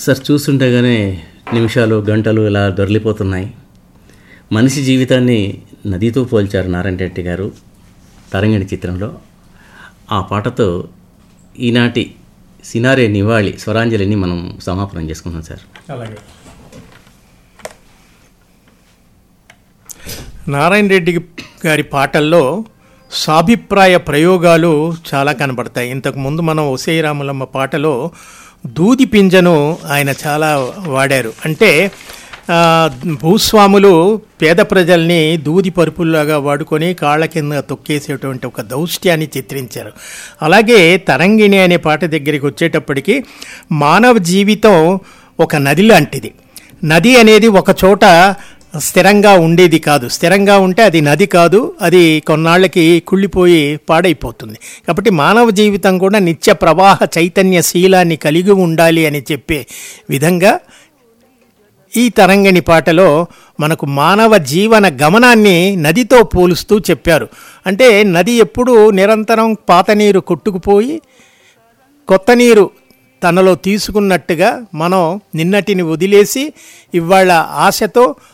sir చూస్తుండగానే నిమిషాలు గంటలు ఇలా దొరికిపోతున్నాయి మనిషి జీవితాన్ని నదితో పోల్చారు నారాయణ రెడ్డి గారు తరంగిణి చిత్రంలో ఆ పాటతో ఈనాటి సినారే నివాళి స్వరాంజలిని మనం సమాపనం చేసుకుందాం సార్ అలాగే నారాయణ రెడ్డి గారి పాటల్లో సాభిప్రాయ ప్రయోగాలు చాలా కనబడతాయి ఇంతకుముందు మనం ఒసే రాములమ్మ పాటలో దూది పింజను ఆయన చాలా వాడారు అంటే ఆ, భూస్వాములు పేద ప్రజల్ని దూది పరుపుల్లాగా వాడుకొని కాళ్ళ కింద తొక్కేసేటువంటి ఒక దౌష్ట్యాన్ని చిత్రించారు అలాగే తరంగిణి అనే పాట దగ్గరికి వచ్చేటప్పటికి మానవ జీవితం ఒక నది లాంటిది నది అనేది ఒక చోట స్థిరంగా ఉండేది కాదు స్థిరంగా ఉంటే అది నది కాదు అది కొన్నాళ్ళకి కుళ్ళిపోయి పాడైపోతుంది కాబట్టి మానవ జీవితం కూడా నిత్య ప్రవాహ చైతన్య శీలాన్ని కలిగి ఉండాలి అని చెప్పే విధంగా ఈ తరంగిణి పాటలో మనకు మానవ జీవన గమనాన్ని నదితో పోలుస్తూ చెప్పారు అంటే నది ఎప్పుడూ నిరంతరం పాత నీరు కొట్టుకుపోయి కొత్త నీరు తనలో తీసుకున్నట్టుగా మనం నిన్నటిని వదిలేసి ఇవాళ ఆశతో